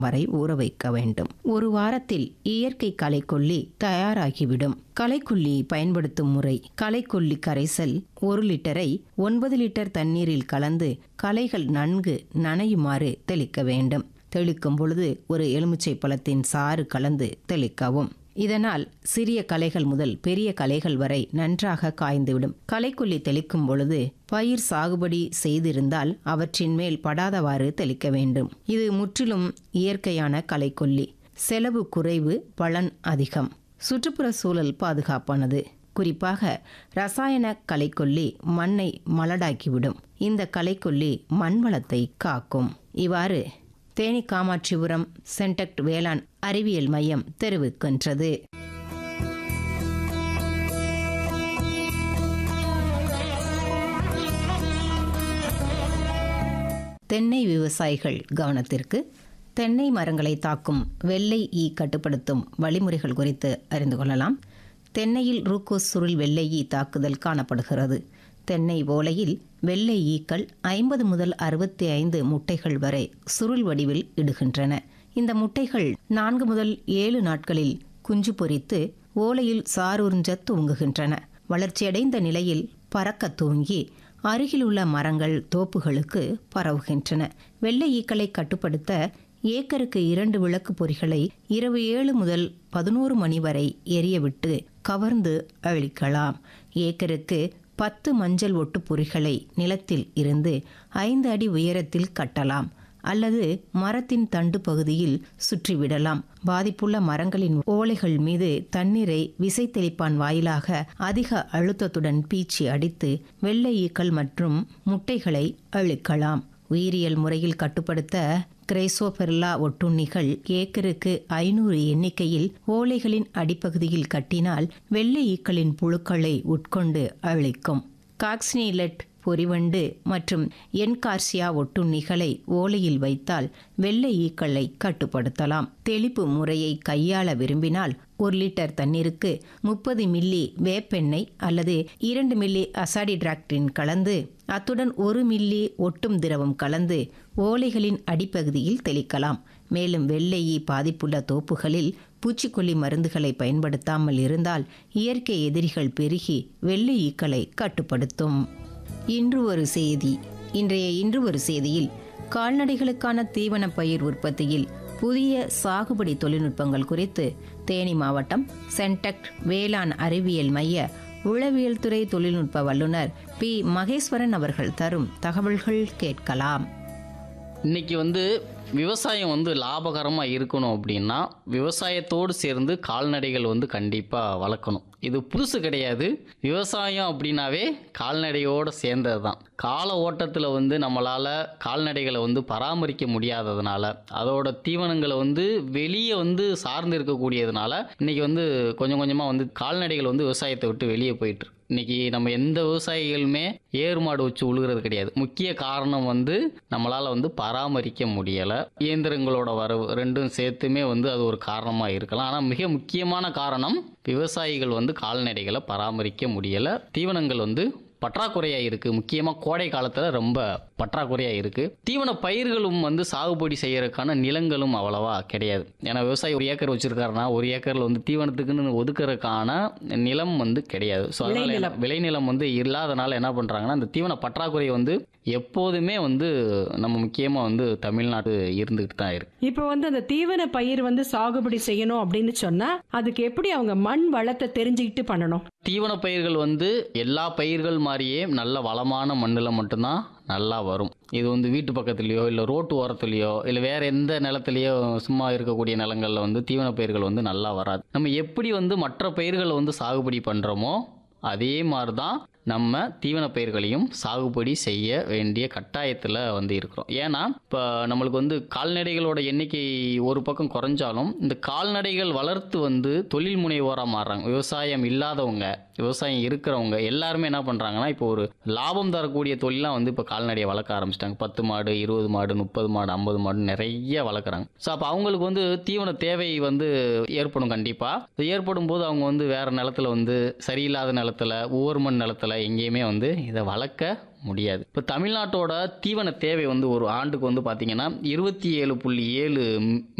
வரை ஊற வைக்க வேண்டும் ஒரு வாரத்தில் இயற்கை களைக்கொல்லி தயாராகிவிடும் களைக்கொல்லி பயன்படுத்தும் முறை களைக்கொல்லி கரைசல் ஒரு லிட்டரை ஒன்பது லிட்டர் தண்ணீரில் கலந்து களைகள் நன்கு நனையுமாறு தெளிக்க வேண்டும் தெளிக்கும் பொழுது ஒரு எலுமிச்சை பழத்தின் சாறு கலந்து தெளிக்கவும் இதனால் சிறிய களைகள் முதல் பெரிய களைகள் வரை நன்றாக காய்ந்துவிடும் களைக்கொல்லி தெளிக்கும் பொழுது பயிர் சாகுபடி செய்திருந்தால் அவற்றின் மேல் படாதவாறு தெளிக்க வேண்டும் இது முற்றிலும் இயற்கையான களைக்கொல்லி செலவு குறைவு பலன் அதிகம் சுற்றுப்புற சூழல் பாதுகாப்பானது குறிப்பாக ரசாயன களைக்கொல்லி மண்ணை மலடாக்கிவிடும் இந்த களைக்கொல்லி மண் வளத்தை காக்கும் இவ்வாறு தேனி காமாட்சிபுரம் சென்டக்ட் வேளாண் அறிவியல் மையம் தெரிவிக்கின்றது தென்னை விவசாயிகள் கவனத்திற்கு தென்னை மரங்களை தாக்கும் வெள்ளை ஈ கட்டுப்படுத்தும் வழிமுறைகள் குறித்து அறிந்து கொள்ளலாம் தென்னையில் ரூக்கோஸ் சுருள் வெள்ளை ஈ தாக்குதல் காணப்படுகிறது தென்னை ஓலையில் வெள்ளை ஈக்கள் ஐம்பது முதல் அறுபத்தி ஐந்து முட்டைகள் வரை சுருள் வடிவில் இடுகின்றன இந்த முட்டைகள் நான்கு முதல் ஏழு நாட்களில் குஞ்சு பொரித்து ஓலையில் சாருறிஞ்ச தூங்குகின்றன வளர்ச்சியடைந்த நிலையில் பறக்க தூங்கி அருகில் உள்ள மரங்கள் தோப்புகளுக்கு பரவுகின்றன வெள்ளை ஈக்களை கட்டுப்படுத்த ஏக்கருக்கு இரண்டு விளக்கு பொறிகளை இரவு ஏழு முதல் பதினோரு மணி வரை எரியவிட்டு கவர்ந்து அழிக்கலாம் ஏக்கருக்கு பத்து மஞ்சள் ஒட்டு பொறிகளை நிலத்தில் இருந்து ஐந்து அடி உயரத்தில் கட்டலாம் அல்லது மரத்தின் தண்டு பகுதியில் சுற்றிவிடலாம் பாதிப்புள்ள மரங்களின் ஓலைகள் மீது தண்ணீரை விசை தெளிப்பான் வாயிலாக அதிக அழுத்தத்துடன் பீச்சி அடித்து வெள்ளை ஈக்கள் மற்றும் முட்டைகளை அழிக்கலாம் உயிரியல் முறையில் கட்டுப்படுத்த கிரைசோபெர்லா ஒட்டுண்ணிகள் ஏக்கருக்கு ஐநூறு எண்ணிக்கையில் ஓலைகளின் அடிப்பகுதியில் கட்டினால் வெள்ளை ஈக்களின் புழுக்களை உட்கொண்டு அழிக்கும் காக்ஸ்னிலெட் பொறிவண்டு மற்றும் என்கார்சியா ஒட்டுண்ணிகளை ஓலையில் வைத்தால் வெள்ளை ஈக்களை கட்டுப்படுத்தலாம் தெளிப்பு முறையை கையாள விரும்பினால் ஒரு லிட்டர் தண்ணீருக்கு முப்பது மில்லி வேப்பெண்ணெய் அல்லது இரண்டு மில்லி அசாடிட்ராக்டின் கலந்து அத்துடன் ஒரு மில்லி ஒட்டும் திரவம் கலந்து ஓலைகளின் அடிப்பகுதியில் தெளிக்கலாம் மேலும் வெள்ளை ஈ பாதிப்புள்ள தோப்புகளில் பூச்சிக்கொல்லி மருந்துகளை பயன்படுத்தாமல் இருந்தால் இயற்கை எதிரிகள் பெருகி வெள்ளை ஈக்களை கட்டுப்படுத்தும் இன்று ஒரு செய்தி இன்றைய இன்று ஒரு செய்தியில் கால்நடைகளுக்கான தீவன பயிர் உற்பத்தியில் புதிய சாகுபடி தொழில்நுட்பங்கள் குறித்து தேனி மாவட்டம் சென்டெக்ட் வேளாண் அறிவியல் மைய உளவியல் துறை தொழில்நுட்ப வல்லுநர் பி மகேஸ்வரன் அவர்கள் தரும் தகவல்கள் கேட்கலாம் இன்னைக்கு வந்து விவசாயம் வந்து லாபகரமாக இருக்கணும் அப்படின்னா விவசாயத்தோடு சேர்ந்து கால்நடைகள் வந்து கண்டிப்பாக வளர்க்கணும் இது புதுசு கிடையாது விவசாயம் அப்படின்னாவே கால்நடையோடு சேர்ந்தது தான் கால ஓட்டத்தில் வந்து நம்மளால் கால்நடைகளை வந்து பராமரிக்க முடியாததுனால அதோட தீவனங்களை வந்து வெளியே வந்து சார்ந்து இருக்கக்கூடியதுனால இன்னைக்கு வந்து கொஞ்சம் கொஞ்சமாக வந்து கால்நடைகள் வந்து விவசாயத்தை விட்டு வெளியே போயிட்டு இருக்கு. இன்னைக்கு நம்ம எந்த விவசாயிகளுமே ஏறு மாடு வச்சு உழுகிறது கிடையாது முக்கிய காரணம் வந்து நம்மளால் வந்து பராமரிக்க முடியலை இயந்திரங்களோட வரவு ரெண்டும் சேர்த்துமே வந்து அது ஒரு காரணமாக இருக்கலாம் ஆனால் மிக முக்கியமான காரணம் விவசாயிகள் வந்து கால்நடைகளை பராமரிக்க முடியலை தீவனங்கள் வந்து பற்றாக்குறையாக இருக்குது முக்கியமாக கோடை காலத்தில் ரொம்ப பற்றாக்குறையாக இருக்குது தீவன பயிர்களும் வந்து சாகுபடி செய்யறதுக்கான நிலங்களும் அவ்வளவா கிடையாது ஏன்னா விவசாயி ஒரு ஏக்கர் வச்சிருக்காருன்னா ஒரு ஏக்கரில் வந்து தீவனத்துக்குன்னு ஒதுக்குறதுக்கான நிலம் வந்து கிடையாது ஸோ அதனால விளைநிலம். விளைநிலம் வந்து இல்லாதனால என்ன பண்ணுறாங்கன்னா அந்த தீவன பற்றாக்குறை வந்து எப்போதுமே வந்து நம்ம முக்கியமாக வந்து தமிழ்நாடு இருந்துகிட்டு தான் இருக்கு இப்போ வந்து அந்த தீவன பயிர் வந்து சாகுபடி செய்யணும் அப்படின்னு சொன்னா அதுக்கு எப்படி அவங்க மண் வளத்தை தெரிஞ்சுக்கிட்டு பண்ணணும் தீவன பயிர்கள் வந்து எல்லா பயிர்கள் மாதிரியே நல்ல வளமான மண்ணில் மட்டும்தான் நல்லா வரும் இது வந்து வீட்டு பக்கத்துலேயோ இல்லை ரோட்டு ஓரத்துலேயோ இல்லை வேற எந்த நிலத்துலையோ சும்மா இருக்கக்கூடிய நிலங்களில் வந்து தீவன பயிர்கள் வந்து நல்லா வராது நம்ம எப்படி வந்து மற்ற பயிர்களை வந்து சாகுபடி பண்ணுறோமோ அதே மாதிரி தான் நம்ம தீவன பயிர்களையும் சாகுபடி செய்ய வேண்டிய கட்டாயத்தில் வந்து இருக்கிறோம் ஏன்னா இப்போ நம்மளுக்கு வந்து கால்நடைகளோட எண்ணிக்கை ஒரு பக்கம் குறைஞ்சாலும் இந்த கால்நடைகள் வளர்த்து வந்து தொழில் முனைவோராக மாறுறாங்க விவசாயம் இல்லாதவங்க விவசாயம் இருக்கிறவங்க எல்லாருமே என்ன பண்ணுறாங்கன்னா இப்போ ஒரு லாபம் தரக்கூடிய தொழிலாம் வந்து இப்போ கால்நடையை வளர்க்க ஆரம்பிச்சிட்டாங்க பத்து மாடு இருபது மாடு முப்பது மாடு ஐம்பது மாடு நிறைய வளர்க்குறாங்க ஸோ அப்போ அவங்களுக்கு வந்து தீவன தேவை வந்து ஏற்படும் கண்டிப்பாக ஏற்படும் போது அவங்க வந்து வேற நிலத்துல வந்து சரியில்லாத நிலத்துல ஒவ்வொரு மண் நிலத்துல எங்கேயுமே வந்து இதை வளர்க்க முடியாது இப்போ தமிழ்நாட்டோட தீவன தேவை வந்து ஒரு ஆண்டுக்கு வந்து பார்த்தீங்கன்னா இருபத்தி ஏழு புள்ளி ஏழு